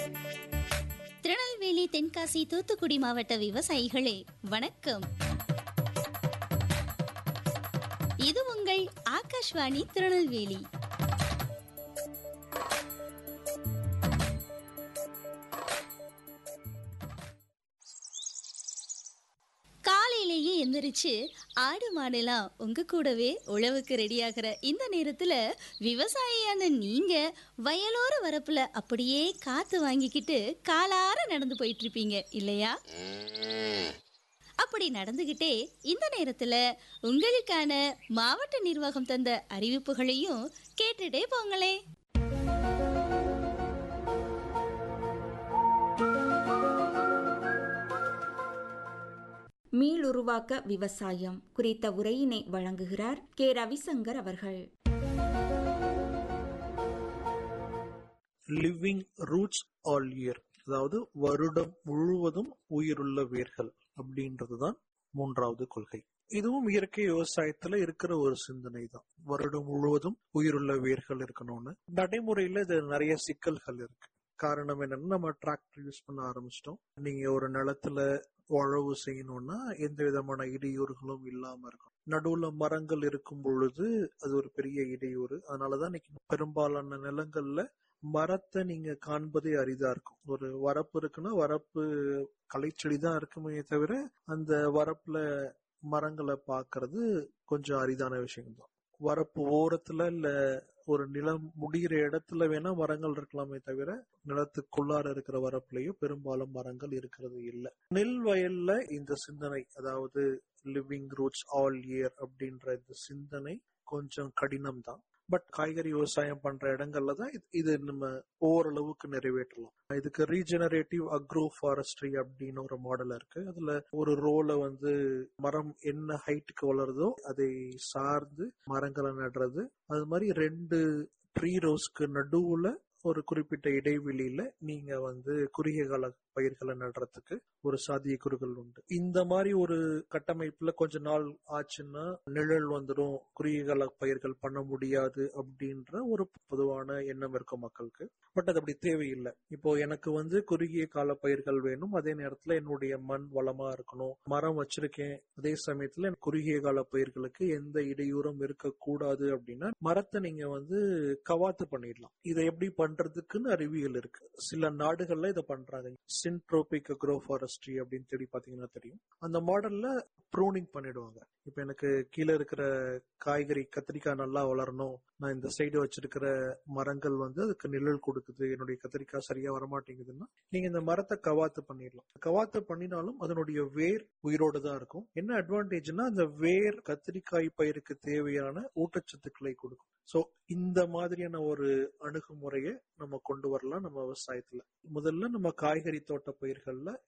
திருநெல்வேலி தென்காசி தூத்துக்குடி மாவட்ட விவசாயிகளே வணக்கம் இது உங்கள் ஆகாஷ்வாணி திருநெல்வேலி காலையிலேயே எந்திரிச்சு ஆடு மாடெல்லாம் உங்க கூடவே உழவுக்கு ரெடியாகிற இந்த நேரத்துல விவசாயியான நீங்க வயலோர வரப்புல அப்படியே காத்து வாங்கிக்கிட்டு காலார நடந்து போயிட்டு இருப்பீங்க இல்லையா அப்படி நடந்துகிட்டே இந்த நேரத்துல உங்களுக்கான மாவட்ட நிர்வாகம் தந்த அறிவிப்புகளையும் கேட்டுட்டே போங்களே மீளுருவாக்க விவசாயம் குறித்த உரையினை வழங்குகிறார் கே ரவிசங்கர் அவர்கள் லிவிங் ரூட்ஸ் ஆல் இயர் அதாவது வருடம் முழுவதும் உயிருள்ள வேர்கள் அப்படின்றதுதான் மூன்றாவது கொள்கை இதுவும் இயற்கை விவசாயத்துல இருக்கிற ஒரு சிந்தனை தான் வருடம் முழுவதும் உயிருள்ள வேர்கள் இருக்கணும்னு நடைமுறையில இது நிறைய சிக்கல்கள் இருக்கு காரணம் என்னன்னா நம்ம டிராக்டர் யூஸ் பண்ண ஆரம்பிச்சிட்டோம் நீங்க ஒரு நிலத்துல உழவு செய்யணும்னா எந்த விதமான இடையூறுகளும் இல்லாம இருக்கும் நடுவுல மரங்கள் இருக்கும் பொழுது அது ஒரு பெரிய இடையூறு அதனாலதான் இன்னைக்கு பெரும்பாலான நிலங்கள்ல மரத்தை நீங்க காண்பதே அரிதா இருக்கும் ஒரு வரப்பு இருக்குன்னா வரப்பு களைச்செடி தான் இருக்குமே தவிர அந்த வரப்புல மரங்களை பாக்குறது கொஞ்சம் அரிதான விஷயம் தான் வரப்பு ஓரத்துல இல்ல ஒரு நிலம் முடிகிற இடத்துல வேணா மரங்கள் இருக்கலாமே தவிர நிலத்துக்குள்ளார இருக்கிற வரப்புலயும் பெரும்பாலும் மரங்கள் இருக்கிறது இல்லை நெல் வயல்ல இந்த சிந்தனை அதாவது லிவிங் ரூட்ஸ் ஆல் இயர் அப்படின்ற இந்த சிந்தனை கொஞ்சம் கடினம் தான் பட் காய்கறி விவசாயம் பண்ற இடங்கள்ல தான் இது- இது நம்ம ஓரளவுக்கு நிறைவேற்றலாம் இதுக்கு ரீஜெனரேட்டிவ் அக்ரோ ஃபாரஸ்ட்ரி அப்படின்னு ஒரு மாடல் இருக்கு அதுல ஒரு ரோல வந்து மரம் என்ன ஹைட்டுக்கு வளருதோ அதை சார்ந்து மரங்களை நடுறது அது மாதிரி ரெண்டு ட்ரீ ரோஸ்க்கு நடுவுல ஒரு குறிப்பிட்ட இடைவெளியில நீங்க வந்து குறுகிய கால பயிர்களை நடுறதுக்கு ஒரு சாத்தியக்கூறுகள் உண்டு இந்த மாதிரி ஒரு கட்டமைப்புல கொஞ்ச நாள் ஆச்சுன்னா நிழல் வந்துடும் குறுகிய கால பயிர்கள் பண்ண முடியாது அப்படின்ற ஒரு பொதுவான எண்ணம் இருக்கும் மக்களுக்கு பட் அது அப்படி தேவையில்லை இப்போ எனக்கு வந்து குறுகிய கால பயிர்கள் வேணும் அதே நேரத்துல என்னுடைய மண் வளமா இருக்கணும் மரம் வச்சிருக்கேன் அதே சமயத்துல குறுகிய கால பயிர்களுக்கு எந்த இடையூறும் இருக்கக்கூடாது அப்படின்னா மரத்தை நீங்க வந்து கவாத்து பண்ணிடலாம் இதை எப்படி பண்றதுக்குன்னு அறிவியல் இருக்கு சில நாடுகள்ல இதை பண்றாங்க சின்ட்ரோபிக் அக்ரோ ஃபாரஸ்ட்ரி அப்படின்னு தேடி பாத்தீங்கன்னா தெரியும் அந்த மாடல்ல ப்ரூனிங் பண்ணிடுவாங்க இப்ப எனக்கு கீழே இருக்கிற காய்கறி கத்திரிக்காய் நல்லா வளரணும் நான் இந்த சைடு வச்சிருக்கிற மரங்கள் வந்து அதுக்கு நிழல் கொடுக்குது என்னுடைய கத்திரிக்காய் சரியா வரமாட்டேங்குதுன்னா நீங்க இந்த மரத்தை கவாத்து பண்ணிடலாம் கவாத்து பண்ணினாலும் அதனுடைய வேர் உயிரோடு தான் இருக்கும் என்ன அட்வான்டேஜ்னா அந்த வேர் கத்திரிக்காய் பயிருக்கு தேவையான ஊட்டச்சத்துக்களை கொடுக்கும் சோ இந்த மாதிரியான ஒரு அணுகுமுறையை நம்ம கொண்டு வரலாம் நம்ம விவசாயத்துல முதல்ல நம்ம காய்கறி தோட்ட பயிர்கள்ல